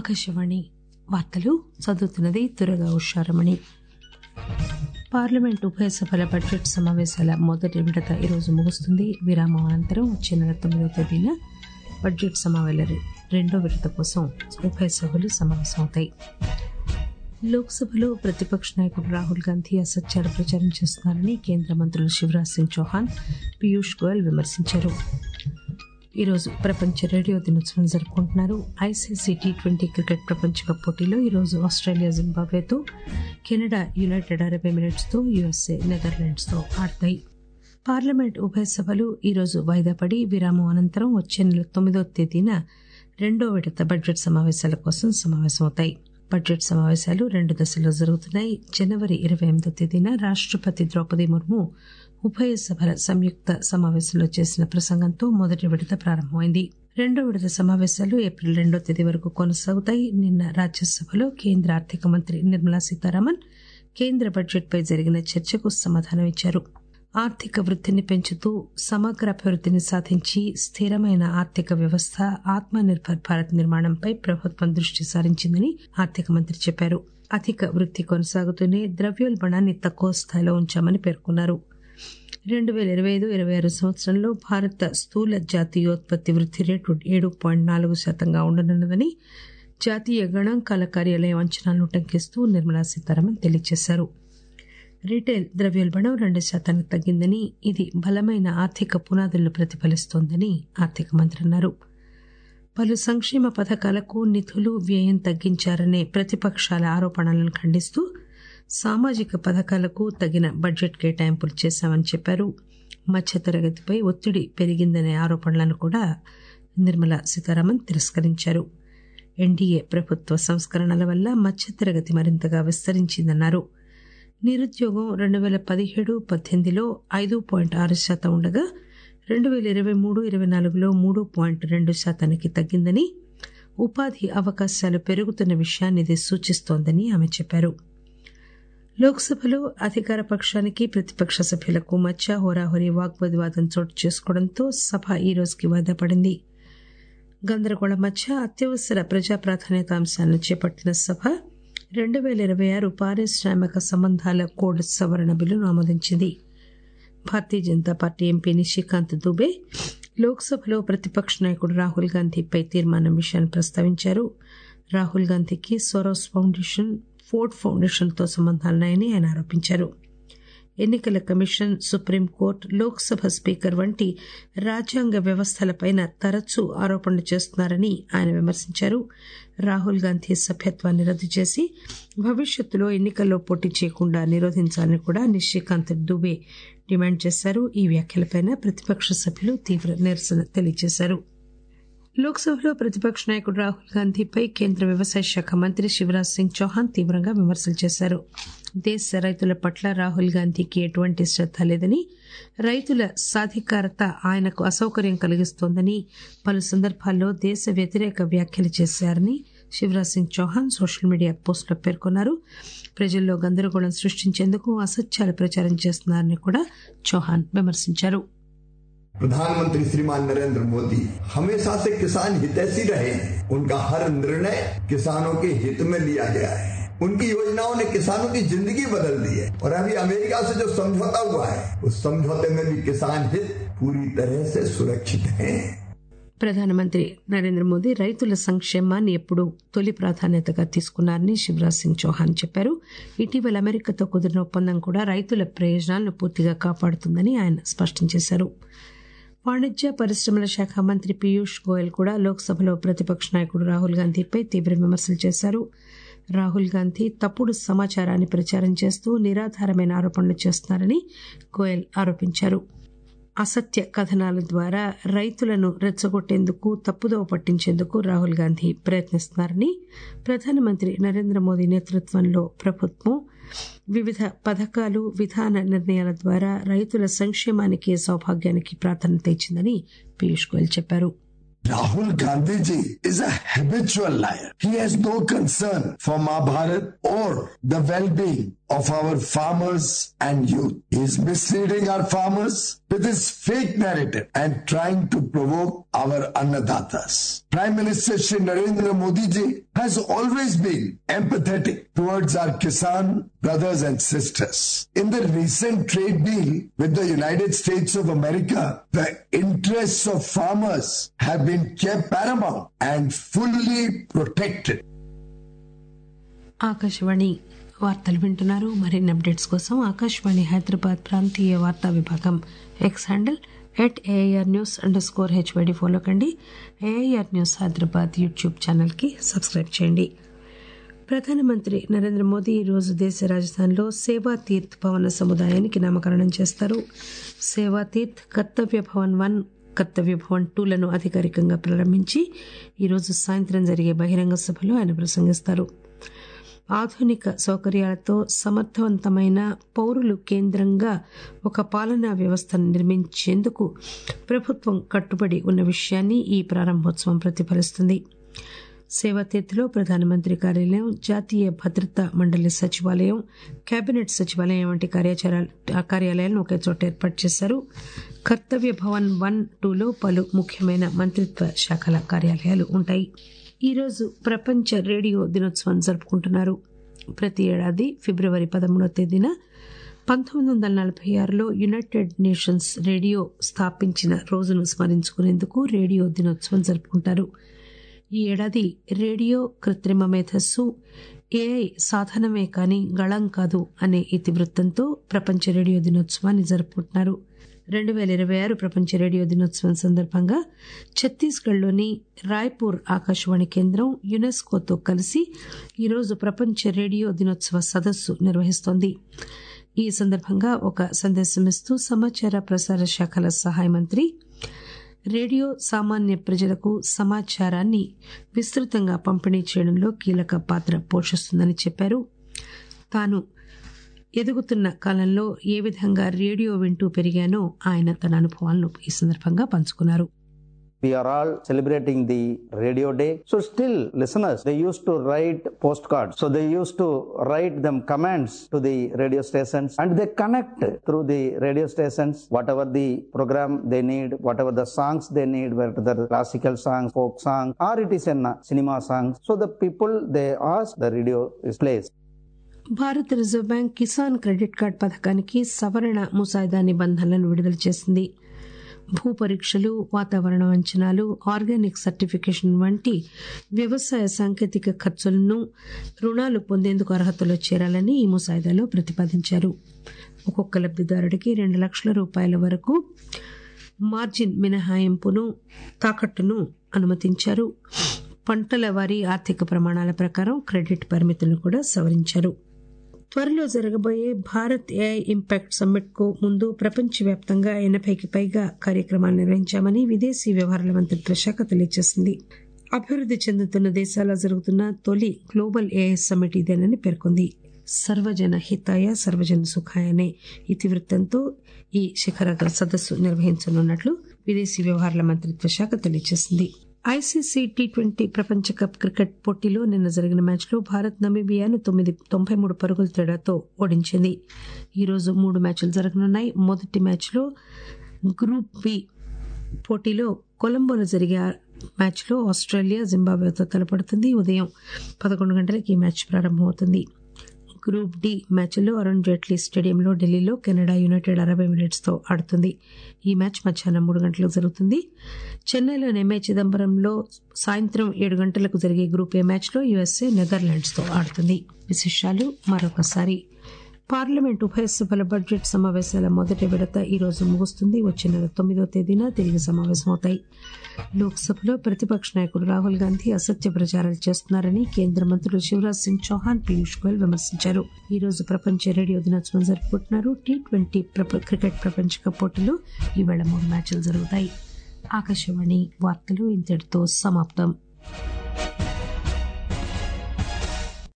ఆకాశవాణి వార్తలు చదువుతున్నది దురగా ఉషారమణి పార్లమెంట్ ఉభయ సభల బడ్జెట్ సమావేశాల మొదటి విడత ఈరోజు ముగుస్తుంది విరామం అనంతరం వచ్చే నెల తొమ్మిదవ తేదీన బడ్జెట్ సమావేశాల రెండో విడత కోసం ఉభయ సభలు సమావేశమవుతాయి లోక్సభలో ప్రతిపక్ష నాయకుడు రాహుల్ గాంధీ అసత్యాలు ప్రచారం చేస్తున్నారని కేంద్ర మంత్రులు శివరాజ్ సింగ్ చౌహాన్ పీయూష్ గోయల్ విమర్శించారు ఈరోజు ప్రపంచ రేడియో దినోత్సవం జరుపుకుంటున్నారు ఐసీసీ టీ ట్వంటీ క్రికెట్ ప్రపంచ కప్ పోటీలో ఈరోజు ఆస్ట్రేలియా జింబాబ్వేతో కెనడా యునైటెడ్ అరబ్ ఎమిరేట్స్తో యుఎస్ఏ నెదర్లాండ్స్తో ఆడతాయి పార్లమెంట్ ఉభయ సభలు ఈరోజు వాయిదా పడి విరామం అనంతరం వచ్చే నెల తొమ్మిదో తేదీన రెండో విడత బడ్జెట్ సమావేశాల కోసం సమావేశమవుతాయి బడ్జెట్ సమావేశాలు రెండు దశల్లో జరుగుతున్నాయి జనవరి ఇరవై ఎనిమిదో తేదీన రాష్టపతి ద్రౌపది ముర్ము ఉభయ సభల సంయుక్త సమావేశంలో చేసిన ప్రసంగంతో మొదటి విడత ప్రారంభమైంది రెండో విడత సమావేశాలు ఏప్రిల్ రెండో తేదీ వరకు కొనసాగుతాయి నిన్న రాజ్యసభలో కేంద్ర ఆర్థిక మంత్రి నిర్మలా సీతారామన్ కేంద్ర బడ్జెట్పై జరిగిన చర్చకు సమాధానం ఇచ్చారు ఆర్థిక వృద్ధిని పెంచుతూ సమగ్ర అభివృద్ధిని సాధించి స్థిరమైన ఆర్థిక వ్యవస్థ ఆత్మ నిర్భర్ భారత్ నిర్మాణంపై ప్రభుత్వం దృష్టి సారించిందని ఆర్థిక మంత్రి చెప్పారు అధిక వృద్ధి కొనసాగుతూనే ద్రవ్యోల్బణాన్ని తక్కువ స్థాయిలో ఉంచామని పేర్కొన్నారు రెండు వేల ఇరవై ఐదు ఇరవై ఆరు సంవత్సరంలో భారత స్థూల జాతీయోత్పత్తి వృద్ధి రేటు ఏడు పాయింట్ నాలుగు శాతంగా ఉండనున్నదని జాతీయ గణాంకాల కార్యాలయం అంచనాలను టంకిస్తూ నిర్మలా సీతారామన్ తెలియజేశారు రీటైల్ ద్రవ్యోల్బణం రెండు శాతానికి తగ్గిందని ఇది బలమైన ఆర్థిక పునాదులను ప్రతిఫలిస్తోందని ఆర్థిక మంత్రి అన్నారు పలు సంక్షేమ పథకాలకు నిధులు వ్యయం తగ్గించారనే ప్రతిపక్షాల ఆరోపణలను ఖండిస్తూ సామాజిక పథకాలకు తగిన బడ్జెట్ కేటాయింపులు చేశామని చెప్పారు మధ్యతరగతిపై ఒత్తిడి పెరిగిందనే ఆరోపణలను కూడా నిర్మలా సీతారామన్ తిరస్కరించారు ఎన్డీఏ ప్రభుత్వ సంస్కరణల వల్ల మధ్యతరగతి మరింతగా విస్తరించిందన్నారు నిరుద్యోగం రెండు వేల పదిహేడు పద్దెనిమిదిలో ఐదు పాయింట్ ఆరు శాతం ఉండగా రెండు వేల ఇరవై మూడు ఇరవై నాలుగులో మూడు పాయింట్ రెండు శాతానికి తగ్గిందని ఉపాధి అవకాశాలు పెరుగుతున్న విషయాన్ని ఇది సూచిస్తోందని ఆమె చెప్పారు లోక్సభలో అధికార పక్షానికి ప్రతిపక్ష సభ్యులకు మధ్య హోరాహోరీ వాగ్వాదం చోటు చేసుకోవడంతో సభ ఈ రోజుకి వాయిదా పడింది గందరగోళం మధ్య అత్యవసర ప్రజా ప్రాధాన్యత అంశాలను చేపట్టిన సభ రెండు వేల ఇరవై ఆరు పారిశ్రామిక సంబంధాల కోడ్ సవరణ బిల్లును ఆమోదించింది భారతీయ జనతా పార్టీ ఎంపీ నిషికాంత్ దుబే లోక్సభలో ప్రతిపక్ష నాయకుడు రాహుల్ గాంధీపై తీర్మానం విషయాన్ని ప్రస్తావించారు రాహుల్ గాంధీకి సోరోస్ ఫౌండేషన్ ఫోర్డ్ ఫౌండేషన్తో సంబంధాలున్నాయని ఆయన ఆరోపించారు ఎన్నికల కమిషన్ సుప్రీంకోర్టు లోక్సభ స్పీకర్ వంటి రాజ్యాంగ వ్యవస్థలపైన తరచూ ఆరోపణలు చేస్తున్నారని ఆయన విమర్శించారు రాహుల్ గాంధీ సభ్యత్వాన్ని రద్దు చేసి భవిష్యత్తులో ఎన్నికల్లో పోటీ చేయకుండా నిరోధించాలని కూడా నిషికాంత్ దుబే డిమాండ్ చేశారు ఈ వ్యాఖ్యలపైన ప్రతిపక్ష సభ్యులు తీవ్ర నిరసన తెలియజేశారు లోక్సభలో ప్రతిపక్ష నాయకుడు రాహుల్ గాంధీపై కేంద్ర వ్యవసాయ శాఖ మంత్రి శివరాజ్ సింగ్ చౌహాన్ తీవ్రంగా విమర్శలు చేశారు దేశ రైతుల పట్ల రాహుల్ గాంధీకి ఎటువంటి శ్రద్ధ లేదని రైతుల సాధికారత ఆయనకు అసౌకర్యం కలిగిస్తోందని పలు సందర్భాల్లో దేశ వ్యతిరేక వ్యాఖ్యలు చేశారని శివరాజ్ సింగ్ చౌహాన్ సోషల్ మీడియా పోస్టులో పేర్కొన్నారు ప్రజల్లో గందరగోళం సృష్టించేందుకు అసత్యాలు ప్రచారం చేస్తున్నారని కూడా చౌహాన్ విమర్శించారు प्रधानमंत्री श्रीमान नरेंद्र मोदी हमेशा से किसान हितैषी रहे उनका हर निर्णय किसानों के हित में लिया गया है उनकी योजनाओं ने किसानों की जिंदगी बदल दी है और अभी अमेरिका से जो समझौता हुआ है उस समझौते में भी किसान हित पूरी तरह से सुरक्षित हैं ప్రధానమంత్రి నరేంద్ర మోదీ రైతుల సంక్షేమాన్ని ఎప్పుడూ తొలి ప్రాధాన్యతగా తీసుకున్నారని శివరాజ్ సింగ్ చౌహాన్ చెప్పారు ఇటీవల అమెరికాతో కుదిరిన ఒప్పందం కూడా రైతుల ప్రయోజనాలను పూర్తిగా కాపాడుతుందని ఆయన స్పష్టం చేశారు వాణిజ్య పరిశ్రమల శాఖ మంత్రి పీయూష్ గోయల్ కూడా లోక్సభలో ప్రతిపక్ష నాయకుడు రాహుల్ గాంధీపై తీవ్ర విమర్శలు చేశారు రాహుల్ గాంధీ తప్పుడు సమాచారాన్ని ప్రచారం చేస్తూ నిరాధారమైన ఆరోపణలు చేస్తున్నారని గోయల్ ఆరోపించారు అసత్య కథనాల ద్వారా రైతులను రెచ్చగొట్టేందుకు తప్పుదోవ పట్టించేందుకు రాహుల్ గాంధీ ప్రయత్నిస్తున్నారని ప్రధానమంత్రి నరేంద్ర మోదీ నేతృత్వంలో ప్రభుత్వం వివిధ పథకాలు విధాన నిర్ణయాల ద్వారా రైతుల సంక్షేమానికి సౌభాగ్యానికి ప్రాధాన్యత ఇచ్చిందని పీయూష్ గోయల్ చెప్పారు Rahul Gandhi ji is a habitual liar. He has no concern for Mahabharat or the well-being of our farmers and youth. He is misleading our farmers with his fake narrative and trying to provoke our annadatas. Prime Minister Shri Narendra Modi ji has always been empathetic towards our Kisan brothers and sisters. In the recent trade deal with the United States of America, the interests of farmers have been kept paramount and fully protected. Akashvani వార్తలు వింటున్నారు మరిన్ని updates కోసం ఆకాశవాణి హైదరాబాద్ ప్రాంతీయ వార్తా విభాగం X handle at AIR news underscore HYD follow కండి AIR news Hyderabad YouTube ఛానల్కి subscribe చేయండి ప్రధానమంత్రి నరేంద్ర మోదీ ఈరోజు దేశ రాజధానిలో సేవా తీర్థ్ భవన సముదాయానికి నామకరణం చేస్తారు సేవా తీర్థ్ కర్తవ్య భవన్ వన్ కర్తవ్య భవన్ టూలను అధికారికంగా ప్రారంభించి ఈరోజు సాయంత్రం జరిగే బహిరంగ సభలో ఆయన ప్రసంగిస్తారు ఆధునిక సౌకర్యాలతో సమర్థవంతమైన పౌరులు కేంద్రంగా ఒక పాలనా వ్యవస్థను నిర్మించేందుకు ప్రభుత్వం కట్టుబడి ఉన్న విషయాన్ని ఈ ప్రారంభోత్సవం ప్రతిఫలిస్తుంది సేవాతీర్థలో ప్రధానమంత్రి కార్యాలయం జాతీయ భద్రతా మండలి సచివాలయం కేబినెట్ సచివాలయం వంటి కార్యాచర కార్యాలయాలను ఒకే చోట ఏర్పాటు చేశారు కర్తవ్య భవన్ వన్ టూలో పలు ముఖ్యమైన మంత్రిత్వ శాఖల కార్యాలయాలు ఉంటాయి ఈరోజు ప్రపంచ రేడియో దినోత్సవం జరుపుకుంటున్నారు ప్రతి ఏడాది ఫిబ్రవరి పదమూడవ తేదీన పంతొమ్మిది వందల నలభై ఆరులో యునైటెడ్ నేషన్స్ రేడియో స్థాపించిన రోజును స్మరించుకునేందుకు రేడియో దినోత్సవం జరుపుకుంటారు ఈ ఏడాది రేడియో కృత్రిమ మేధస్సు ఏఐ సాధనమే కాని గళం కాదు అనే ఇతివృత్తంతో ప్రపంచ రేడియో దినోత్సవాన్ని జరుపుకుంటున్నారు రెండు వేల ఇరవై ఆరు ప్రపంచ రేడియో దినోత్సవం సందర్భంగా ఛత్తీస్గఢ్లోని రాయ్పూర్ ఆకాశవాణి కేంద్రం యునెస్కోతో కలిసి ఈరోజు ప్రపంచ రేడియో దినోత్సవ సదస్సు నిర్వహిస్తోంది ఈ సందర్భంగా ఒక సందేశం ఇస్తూ సమాచార ప్రసార శాఖల సహాయ మంత్రి రేడియో సామాన్య ప్రజలకు సమాచారాన్ని విస్తృతంగా పంపిణీ చేయడంలో కీలక పాత్ర పోషిస్తుందని చెప్పారు తాను ఎదుగుతున్న కాలంలో ఏ విధంగా రేడియో వింటూ పెరిగానో ఆయన తన అనుభవాలను ఈ సందర్భంగా పంచుకున్నారు we are all celebrating the radio day so still listeners they used to write postcards so they used to write them comments to the radio stations and they connect through the radio stations whatever the program they need whatever the songs they need whether the classical songs folk song or it is a cinema song so the people they ask the radio is placed భారత reserve bank Kisan credit card పథకానికి సవరణ ముసాయిదా నిబంధనలను విడుదల చేసింది భూ పరీక్షలు వాతావరణ అంచనాలు ఆర్గానిక్ సర్టిఫికేషన్ వంటి వ్యవసాయ సాంకేతిక ఖర్చులను రుణాలు పొందేందుకు అర్హతలో చేరాలని ఈ ముసాయిదాలో ప్రతిపాదించారు ఒక్కొక్క లబ్దిదారుడికి రెండు లక్షల రూపాయల వరకు మార్జిన్ మినహాయింపును తాకట్టును అనుమతించారు పంటల వారి ఆర్థిక ప్రమాణాల ప్రకారం క్రెడిట్ పరిమితులను కూడా సవరించారు త్వరలో జరగబోయే భారత్ ఏఐ ఇంపాక్ట్ సమ్మిట్ కు ముందు ప్రపంచవ్యాప్తంగా ఎనభైకి పైగా కార్యక్రమాలు నిర్వహించామని విదేశీ వ్యవహారాల మంత్రిత్వ శాఖ తెలియజేసింది అభివృద్ధి చెందుతున్న దేశాల్లో జరుగుతున్న తొలి గ్లోబల్ ఏఐ సమ్మిట్ ఇదేనని పేర్కొంది సర్వజన హితాయ సర్వజన సుఖాయ అనే ఇతివృత్తంతో ఈ శిఖరాగ్ర సదస్సు నిర్వహించనున్నట్లు విదేశీ వ్యవహారాల మంత్రిత్వ శాఖ తెలియజేసింది ఐసీసీ టీ ట్వంటీ ప్రపంచ కప్ క్రికెట్ పోటీలో నిన్న జరిగిన మ్యాచ్లో భారత్ నమీబియాను తొమ్మిది తొంభై మూడు పరుగుల తేడాతో ఓడించింది ఈరోజు మూడు మ్యాచ్లు జరగనున్నాయి మొదటి మ్యాచ్లో గ్రూప్ బి పోటీలో కొలంబోలో జరిగే మ్యాచ్లో ఆస్ట్రేలియా జింబాబ్వేతో తలపడుతుంది ఉదయం పదకొండు గంటలకు ఈ మ్యాచ్ ప్రారంభమవుతుంది గ్రూప్ డి మ్యాచ్లో అరుణ్ జైట్లీ స్టేడియంలో ఢిల్లీలో కెనడా యునైటెడ్ అరబ్ ఎమిరేట్స్తో ఆడుతుంది ఈ మ్యాచ్ మధ్యాహ్నం మూడు గంటలకు జరుగుతుంది చెన్నైలోని ఎంఏ చిదంబరంలో సాయంత్రం ఏడు గంటలకు జరిగే గ్రూప్ ఏ మ్యాచ్లో యుఎస్ఏ నెదర్లాండ్స్తో ఆడుతుంది విశేషాలు మరొకసారి పార్లమెంట్ ఉభయ సభల బడ్జెట్ సమావేశాల మొదటి విడత ఈ రోజు ముగుస్తుంది వచ్చే నెల తొమ్మిదో తేదీన తిరిగి సమావేశమవుతాయి లోక్సభలో ప్రతిపక్ష నాయకుడు రాహుల్ గాంధీ అసత్య ప్రచారాలు చేస్తున్నారని కేంద్ర మంత్రులు శివరాజ్ సింగ్ చౌహాన్ పీయూష్ గోయల్ విమర్శించారు ఈ రోజు ప్రపంచ రేడియో దినోత్సవం జరుపుకుంటున్నారు టీ ట్వంటీ క్రికెట్ ప్రపంచ కప్ పోటీలో ఈవేళ మూడు మ్యాచ్లు జరుగుతాయి ఆకాశవాణి వార్తలు ఇంతటితో సమాప్తం